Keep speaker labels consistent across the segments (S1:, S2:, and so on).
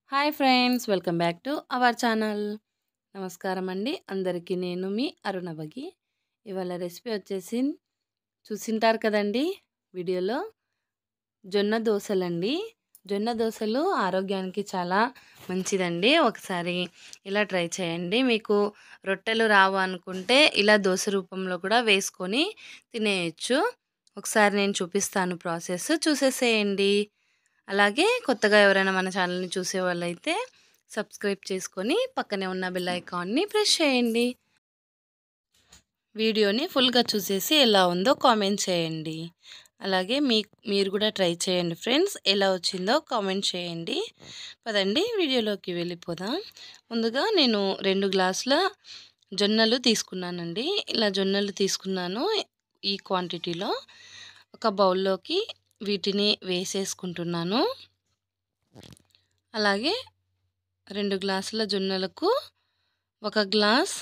S1: hi friends welcome back to our channel నమస్కారం అండి అందరికీ నేను మీ అరుణభగి ఇవాళ రెసిపీ వచ్చేసి చూసింటారు కదండి వీడియోలో జొన్న దోశలండి జొన్న దోశలు ఆరోగ్యానికి చాలా మంచిదండి ఒకసారి ఇలా ట్రై చేయండి మీకు రొట్టెలు రావు అనుకుంటే ఇలా దోశ రూపంలో కూడా వేసుకొని తినేయచ్చు ఒకసారి నేను చూపిస్తాను ప్రాసెస్ చూసేసేయండి అలాగే కొత్తగా ఎవరైనా మన ఛానల్ని చూసే వాళ్ళైతే సబ్స్క్రైబ్ చేసుకొని పక్కనే ఉన్న బెల్ ఐకాన్ని ప్రెస్ చేయండి వీడియోని ఫుల్గా చూసేసి ఎలా ఉందో కామెంట్ చేయండి అలాగే మీ మీరు కూడా ట్రై చేయండి ఫ్రెండ్స్ ఎలా వచ్చిందో కామెంట్ చేయండి పదండి వీడియోలోకి వెళ్ళిపోదాం ముందుగా నేను రెండు గ్లాసుల జొన్నలు తీసుకున్నానండి ఇలా జొన్నలు తీసుకున్నాను ఈ క్వాంటిటీలో ఒక బౌల్లోకి వీటిని వేసేసుకుంటున్నాను అలాగే రెండు గ్లాసుల జొన్నలకు ఒక గ్లాస్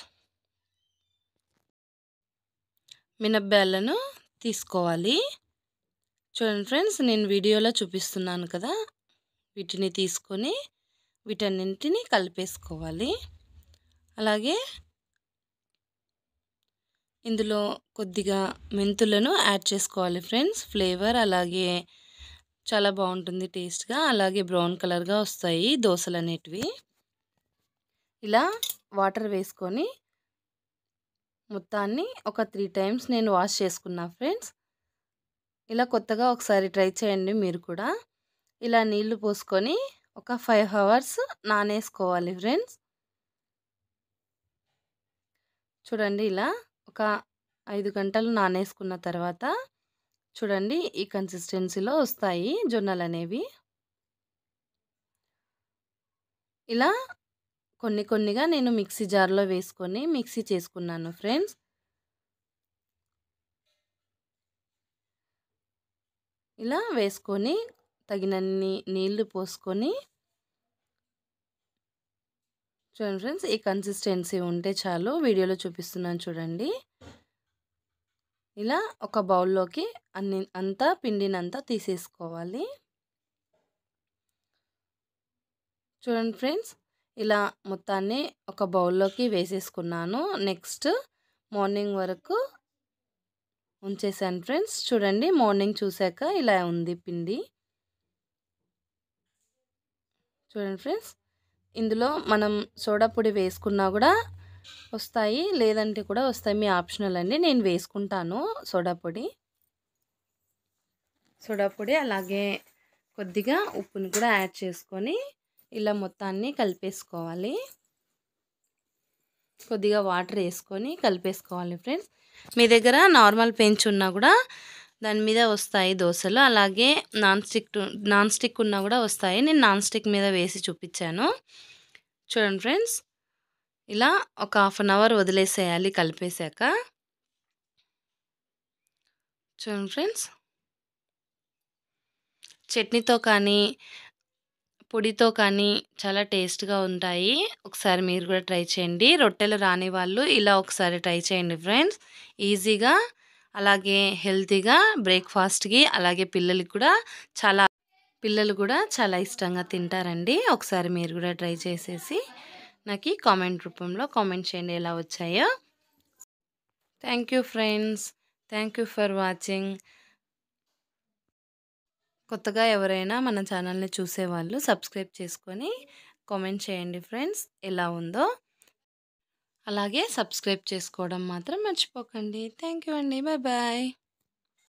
S1: మినప్పాలను తీసుకోవాలి చూడండి ఫ్రెండ్స్ నేను వీడియోలో చూపిస్తున్నాను కదా వీటిని తీసుకొని వీటన్నింటిని కలిపేసుకోవాలి అలాగే ఇందులో కొద్దిగా మెంతులను యాడ్ చేసుకోవాలి ఫ్రెండ్స్ ఫ్లేవర్ అలాగే చాలా బాగుంటుంది టేస్ట్గా అలాగే బ్రౌన్ కలర్గా వస్తాయి దోశలు అనేటివి ఇలా వాటర్ వేసుకొని మొత్తాన్ని ఒక త్రీ టైమ్స్ నేను వాష్ చేసుకున్నా ఫ్రెండ్స్ ఇలా కొత్తగా ఒకసారి ట్రై చేయండి మీరు కూడా ఇలా నీళ్లు పోసుకొని ఒక ఫైవ్ అవర్స్ నానేసుకోవాలి ఫ్రెండ్స్ చూడండి ఇలా ఒక ఐదు గంటలు నానేసుకున్న తర్వాత చూడండి ఈ కన్సిస్టెన్సీలో వస్తాయి జొన్నలు అనేవి ఇలా కొన్ని కొన్నిగా నేను మిక్సీ జార్లో వేసుకొని మిక్సీ చేసుకున్నాను ఫ్రెండ్స్ ఇలా వేసుకొని తగినన్ని నీళ్లు పోసుకొని చూడండి ఫ్రెండ్స్ ఈ కన్సిస్టెన్సీ ఉంటే చాలు వీడియోలో చూపిస్తున్నాను చూడండి ఇలా ఒక బౌల్లోకి అన్ని అంతా పిండినంతా తీసేసుకోవాలి చూడండి ఫ్రెండ్స్ ఇలా మొత్తాన్ని ఒక బౌల్లోకి వేసేసుకున్నాను నెక్స్ట్ మార్నింగ్ వరకు ఉంచేసాను ఫ్రెండ్స్ చూడండి మార్నింగ్ చూశాక ఇలా ఉంది పిండి చూడండి ఫ్రెండ్స్ ఇందులో మనం సోడా పొడి వేసుకున్నా కూడా వస్తాయి లేదంటే కూడా వస్తాయి మీ ఆప్షనల్ అండి నేను వేసుకుంటాను సోడా పొడి సోడా పొడి అలాగే కొద్దిగా ఉప్పుని కూడా యాడ్ చేసుకొని ఇలా మొత్తాన్ని కలిపేసుకోవాలి కొద్దిగా వాటర్ వేసుకొని కలిపేసుకోవాలి ఫ్రెండ్స్ మీ దగ్గర నార్మల్ పెంచ్ ఉన్నా కూడా దాని మీద వస్తాయి దోశలు అలాగే నాన్ స్టిక్ నాన్ స్టిక్ ఉన్నా కూడా వస్తాయి నేను నాన్ స్టిక్ మీద వేసి చూపించాను చూడండి ఫ్రెండ్స్ ఇలా ఒక హాఫ్ అన్ అవర్ వదిలేసేయాలి కలిపేశాక చూడండి ఫ్రెండ్స్ చట్నీతో కానీ పొడితో కానీ చాలా టేస్ట్గా ఉంటాయి ఒకసారి మీరు కూడా ట్రై చేయండి రొట్టెలు రాని వాళ్ళు ఇలా ఒకసారి ట్రై చేయండి ఫ్రెండ్స్ ఈజీగా అలాగే హెల్తీగా బ్రేక్ఫాస్ట్కి అలాగే పిల్లలకి కూడా చాలా పిల్లలు కూడా చాలా ఇష్టంగా తింటారండి ఒకసారి మీరు కూడా ట్రై చేసేసి నాకు కామెంట్ రూపంలో కామెంట్ చేయండి ఎలా వచ్చాయో thank you friends thank you for watching కొత్తగా ఎవరైనా మన ఛానల్ని చూసేవాళ్ళు సబ్స్క్రైబ్ చేసుకొని కామెంట్ చేయండి ఫ్రెండ్స్ ఎలా ఉందో అలాగే సబ్స్క్రైబ్ చేసుకోవడం మాత్రం మర్చిపోకండి థ్యాంక్ యూ అండి బాయ్ బాయ్